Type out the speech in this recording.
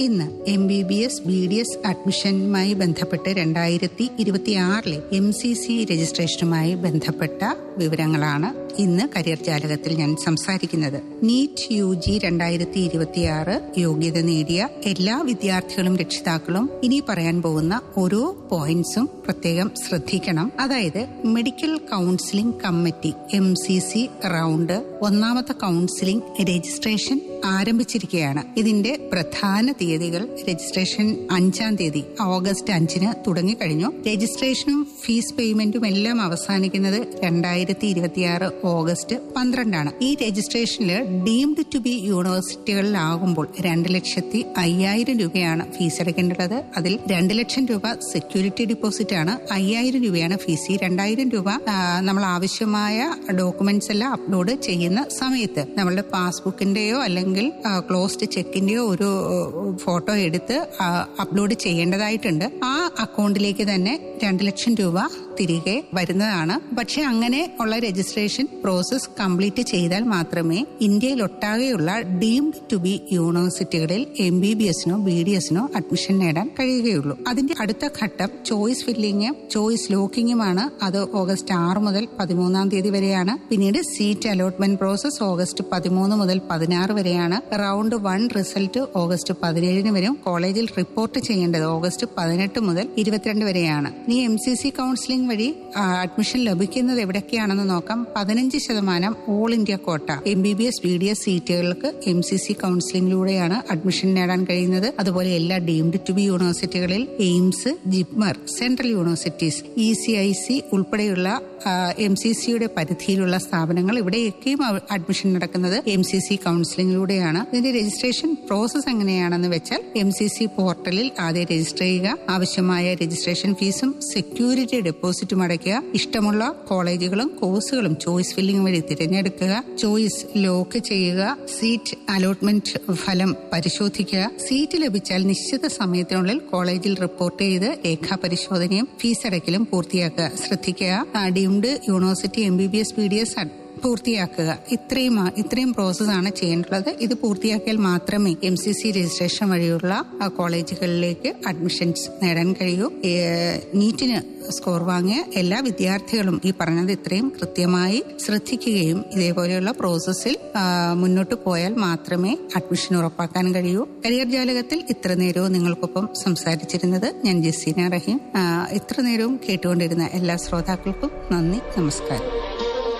ഇന്ന് M B B S B D S അഡ്മിഷനുമായി ബന്ധപ്പെട്ട് രണ്ടായിരത്തി ഇരുപത്തി ആറിലെ എം സി സി രജിസ്ട്രേഷനുമായി ബന്ധപ്പെട്ട വിവരങ്ങളാണ് ഇന്ന് കരിയർ ജാലകത്തിൽ ഞാൻ സംസാരിക്കുന്നത് നീറ്റ് യു ജി രണ്ടായിരത്തി ഇരുപത്തിയാറ് യോഗ്യത നേടിയ എല്ലാ വിദ്യാർത്ഥികളും രക്ഷിതാക്കളും ഇനി പറയാൻ പോകുന്ന ഓരോ പോയിന്റ്സും പ്രത്യേകം ശ്രദ്ധിക്കണം അതായത് medical counselling committee M C C round ഒന്നാമത്തെ കൗൺസിലിംഗ് രജിസ്ട്രേഷൻ ആരംഭിച്ചിരിക്കുകയാണ് ഇതിന്റെ പ്രധാന തീയതികൾ രജിസ്ട്രേഷൻ അഞ്ചാം തീയതി ഓഗസ്റ്റ് അഞ്ചിന് തുടങ്ങിക്കഴിഞ്ഞു രജിസ്ട്രേഷനും ഫീസ് പേയ്മെന്റും എല്ലാം അവസാനിക്കുന്നത് രണ്ടായിരത്തി ഇരുപത്തിയാറ് ഓഗസ്റ്റ് പന്ത്രണ്ടാണ് ഈ രജിസ്ട്രേഷനിൽ ഡീംഡ് ടു ബി യൂണിവേഴ്സിറ്റികളിലാകുമ്പോൾ രണ്ട് ലക്ഷത്തി അയ്യായിരം രൂപയാണ് ഫീസ് അടയ്ക്കേണ്ടത് അതിൽ രണ്ട് ലക്ഷം രൂപ സെക്യൂരിറ്റി ഡെപ്പോസിറ്റ് ആണ് അയ്യായിരം രൂപയാണ് ഫീസ് ഈ രണ്ടായിരം രൂപ ആ, നമ്മൾ ആവശ്യമായ ഡോക്യുമെന്റ്സ് എല്ലാം അപ്ലോഡ് ചെയ്യുന്ന സമയത്ത് നമ്മളുടെ പാസ്ബുക്കിന്റെയോ അല്ലെങ്കിൽ ക്ലോസ്ഡ് ചെക്കിന്റെയോ ഒരു ഫോട്ടോ എടുത്ത് അപ്ലോഡ് ചെയ്യേണ്ടതായിട്ടുണ്ട് ആ അക്കൗണ്ടിലേക്ക് തന്നെ രണ്ട് ലക്ഷം രൂപ തിരികെ വരുന്നതാണ് പക്ഷെ അങ്ങനെ ഉള്ള രജിസ്ട്രേഷൻ പ്രോസസ് കംപ്ലീറ്റ് ചെയ്താൽ മാത്രമേ ഇന്ത്യയിൽ ഒട്ടാകെയുള്ള ഡീംഡ് ടു ബി യൂണിവേഴ്സിറ്റികളിൽ എം ബി ബി എസിനോ ബി ഡി എസിനോ അഡ്മിഷൻ നേടാൻ കഴിയുകയുള്ളൂ അതിന്റെ അടുത്ത ഘട്ടം ചോയ്സ് ഫില്ലിങ്ങും ചോയ്സ് ലോക്കിങ്ങുമാണ് അത് ഓഗസ്റ്റ് ആറ് മുതൽ പതിമൂന്നാം തീയതി വരെയാണ് പിന്നീട് സീറ്റ് അലോട്ട്മെന്റ് പ്രോസസ് ഓഗസ്റ്റ് പതിമൂന്ന് മുതൽ പതിനാറ് വരെയാണ് റൗണ്ട് വൺ റിസൾട്ട് ഓഗസ്റ്റ് പതിനേഴിന് വരും കോളേജിൽ റിപ്പോർട്ട് ചെയ്യേണ്ടത് ഓഗസ്റ്റ് പതിനെട്ട് മുതൽ ഇരുപത്തിരണ്ട് വരെയാണ് ഇനി എം സി സി കൗൺസിലിംഗ് വഴി ആ, അഡ്മിഷൻ ലഭിക്കുന്നത് എവിടൊക്കെയാണെന്ന് നോക്കാം പതിനഞ്ച് ശതമാനം all India quota M B B S B D S സീറ്റുകൾക്ക് എം സി സി കൗൺസിലിംഗിലൂടെയാണ് അഡ്മിഷൻ നേടാൻ കഴിയുന്നത് അതുപോലെ എല്ലാ ഡീംഡ് ടു ബി യൂണിവേഴ്സിറ്റികളിൽ AIIMS JIPMER central universities E C I C ഉൾപ്പെടെയുള്ള എം സി സിയുടെ പരിധിയിലുള്ള സ്ഥാപനങ്ങൾ ഇവിടെയൊക്കെയും അവ- അഡ്മിഷൻ നടക്കുന്നത് എം സി സി കൗൺസിലിംഗിലൂടെയാണ് ഇതിന്റെ രജിസ്ട്രേഷൻ പ്രോസസ് എങ്ങനെയാണെന്ന് വെച്ചാൽ എം സി സി പോർട്ടലിൽ ആദ്യം രജിസ്റ്റർ ചെയ്യുക ആവശ്യമായ രജിസ്ട്രേഷൻ ഫീസും സെക്യൂരിറ്റി ഡെപ്പോസിറ്റും അടയ്ക്കുക ഇഷ്ടമുള്ള കോളേജുകളും കോഴ്സുകളും ചോയ്സ് ഫില്ലിംഗ് വഴി തിരഞ്ഞെടുക്കുക ചോയ്സ് ലോക്ക് ചെയ്യുക സീറ്റ് അലോട്ട്മെന്റ് ഫലം പരിശോധിക്കുക സീറ്റ് ലഭിച്ചാൽ നിശ്ചിത സമയത്തിനുള്ളിൽ കോളേജിൽ റിപ്പോർട്ട് ചെയ്ത് രേഖാ പരിശോധനയും ഫീസ് അടയ്ക്കലും പൂർത്തിയാക്കുക ശ്രദ്ധിക്കുക deemed university M B B S P D S പൂർത്തിയാക്കുക ഇത്രയും ഇത്രയും പ്രോസസ്സാണ് ചെയ്യേണ്ടത് ഇത് പൂർത്തിയാക്കിയാൽ മാത്രമേ എം സി സി രജിസ്ട്രേഷൻ വഴിയുള്ള ആ, കോളേജുകളിലേക്ക് അഡ്മിഷൻസ് നേടാൻ കഴിയൂ ഏ, നീറ്റിന് സ്കോർ വാങ്ങിയ എല്ലാ വിദ്യാർത്ഥികളും ഈ പറഞ്ഞത് ഇത്രയും കൃത്യമായി ശ്രദ്ധിക്കുകയും ഇതേപോലെയുള്ള പ്രോസസ്സിൽ ആ, മുന്നോട്ട് പോയാൽ മാത്രമേ അഡ്മിഷൻ ഉറപ്പാക്കാൻ കഴിയൂ കരിയർ ജാലകത്തിൽ ഇത്ര നേരവും നിങ്ങൾക്കൊപ്പം സംസാരിച്ചിരുന്നത് ഞാൻ ജസീന റഹീം ആ, ഇത്ര നേരവും കേട്ടുകൊണ്ടിരുന്ന എല്ലാ ശ്രോതാക്കൾക്കും നന്ദി നമസ്കാരം